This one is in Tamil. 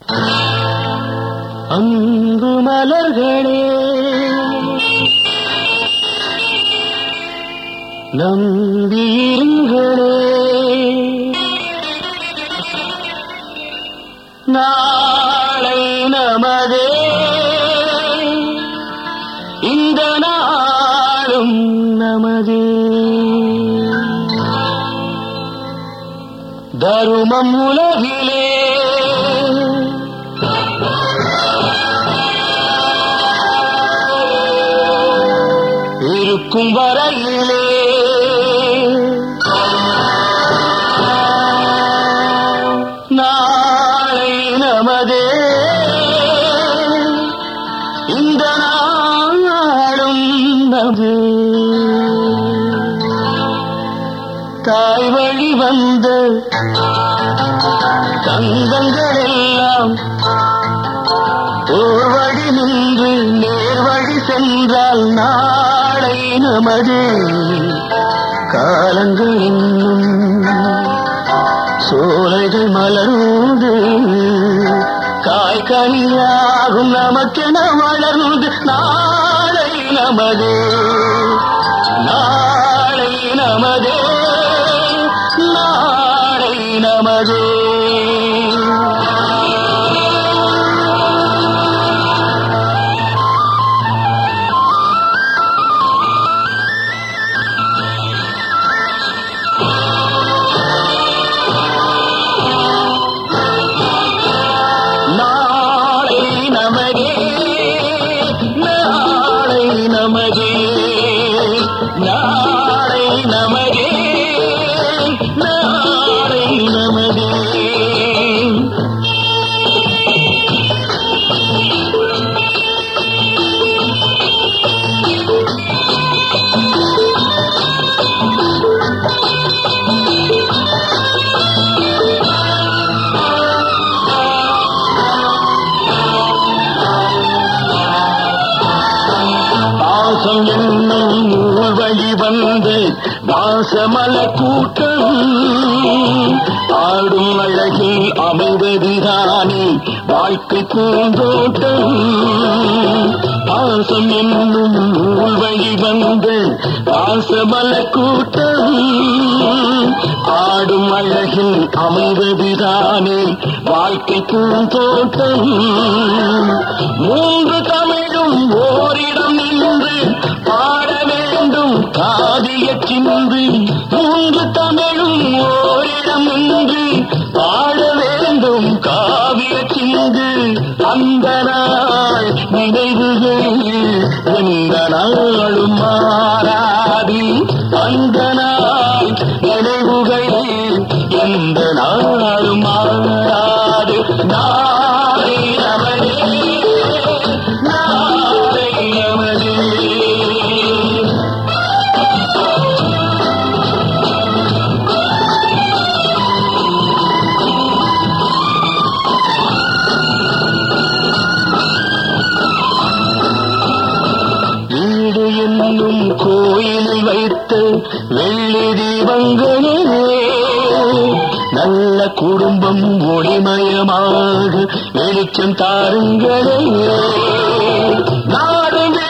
அன்பு மலர்களே நம்பியிருங்களே நாளை நமதே இந்த நாளும் நமதே தருமம் உலகிலே இருக்கும் வரையிலே நாளை நமதே இந்த நாளும் நமது தாய் வழி வந்த தங்கங்கள் எல்லாம் ஓர் வழி நின்று நேர் வழி சென்றால் நாளை நமது காலங்கள் இன்னும் சோலைகள் மலர்ந்து காய்கனியாகும் நமக்கென வளர்ந்து நாளை நமதே நாளை நமதே நாளை நமதே நாளை நமதே நாளை நமதே நாளை நமதே நாளை நமதே பாசம் என்னும் நூல் வழி வந்து வாசமல கூட்டம் ஆடும் அழகில் அமைவதுதானே வாழ்க்கை பூந்தோட்டம் பாசம் என்னும் நூல் வழி வந்து வாசமல கூட்டம் ஆடும் அழகில் அமைவதுதானே வாழ்க்கை பூந்தோட்டம் மூன்று தமிழும் ஓரிடம் நின்று பாட வேண்டும் காதிய சிந்து மூன்று தமிழும் ஓரிடம் நின்று பாட வேண்டும் காவிய சிந்து அந்த நாள் நினைவுகள் எந்த நாளும் மாறாது அந்த நாள் நினைவுகள் எந்த நாளும் மாறாது நாளை நமதே நாளை நமதே வீடு என்னும் கோயிலில் வைத்த வெள்ளி தீபங்களே நல்ல குடும்பம் ஒளிமயமாக வெளிச்சம் தாருங்களே